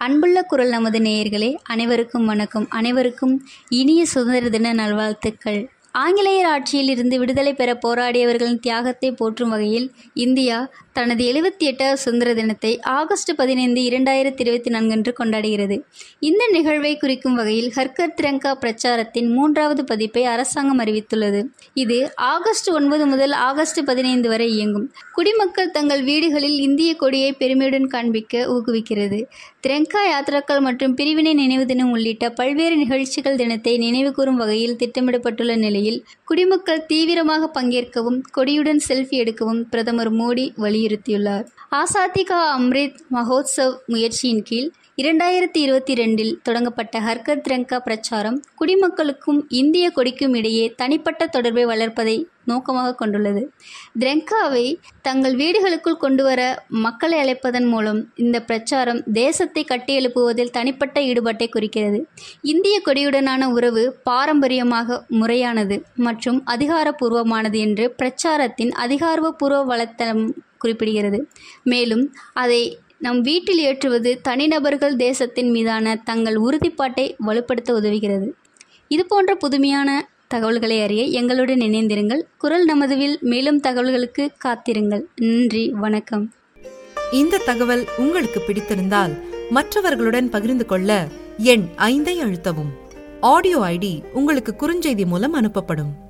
அன்புள்ள குரல் நமது நேயர்களே அனைவருக்கும் வணக்கம் அனைவருக்கும் இனிய சுதந்திர தின நல்வாழ்த்துக்கள் ஆங்கிலேயர் ஆட்சியில் இருந்து விடுதலை பெற போராடியவர்களின் தியாகத்தை போற்றும் வகையில் இந்தியா தனது எழுபத்தி எட்டாவது சுதந்திர தினத்தை ஆகஸ்ட் பதினைந்து இரண்டாயிரத்தி இருபத்தி நான்கன்று கொண்டாடுகிறது இந்த நிகழ்வை குறிக்கும் வகையில் ஹர்கர் திரங்கா பிரச்சாரத்தின் மூன்றாவது பதிப்பை அரசாங்கம் அறிவித்துள்ளது இது ஆகஸ்ட் ஒன்பது முதல் ஆகஸ்ட் பதினைந்து வரை இயங்கும் குடிமக்கள் தங்கள் வீடுகளில் இந்திய கொடியை பெருமையுடன் காண்பிக்க ஊக்குவிக்கிறது திரங்கா யாத்ராக்கள் மற்றும் பிரிவினை நினைவு தினம் உள்ளிட்ட பல்வேறு நிகழ்ச்சிகள் தினத்தை நினைவுகூரும் வகையில் திட்டமிடப்பட்டுள்ள நிலையில் குடிமக்கள் தீவிரமாக பங்கேற்கவும் கொடியுடன் செல்ஃபி எடுக்கவும் பிரதமர் மோடி வலியுறுத்தியுள்ளார் ஆசாதி கா அம்ரித் மகோத்சவ் முயற்சியின் கீழ் இரண்டாயிரத்தி இருபத்தி ரெண்டில் தொடங்கப்பட்ட ஹர்கர் திரங்கா பிரச்சாரம் குடிமக்களுக்கும் இந்திய கொடிக்கும் இடையே தனிப்பட்ட தொடர்பை வளர்ப்பதை நோக்கமாக கொண்டுள்ளது திரங்காவை தங்கள் வீடுகளுக்குள் கொண்டுவர மக்களை அழைப்பதன் மூலம் இந்த பிரச்சாரம் தேசத்தை கட்டியெழுப்புவதில் தனிப்பட்ட ஈடுபாட்டை குறிக்கிறது இந்திய கொடியுடனான உறவு பாரம்பரியமாக முறையானது மற்றும் அதிகாரப்பூர்வமானது என்று பிரச்சாரத்தின் அதிகாரப்பூர்வ வலைத்தளம் குறிப்பிடுகிறது மேலும் அதை நம் வீட்டில் ஏற்றுவது தனிநபர்கள் தேசத்தின் மீதான தங்கள் உறுதிப்பாட்டை வலுப்படுத்த உதவுகிறது இது போன்ற புதுமையான தகவல்களை அறிய எங்களுடன் இணைந்திருங்கள் குரல் நமதுவில் மேலும் தகவல்களுக்கு காத்திருங்கள் நன்றி வணக்கம் இந்த தகவல் உங்களுக்கு பிடித்திருந்தால் மற்றவர்களுடன் பகிர்ந்து கொள்ள எண் ஐந்தை அழுத்தவும் ஆடியோ ஐடி உங்களுக்கு குறுஞ்செய்தி மூலம் அனுப்பப்படும்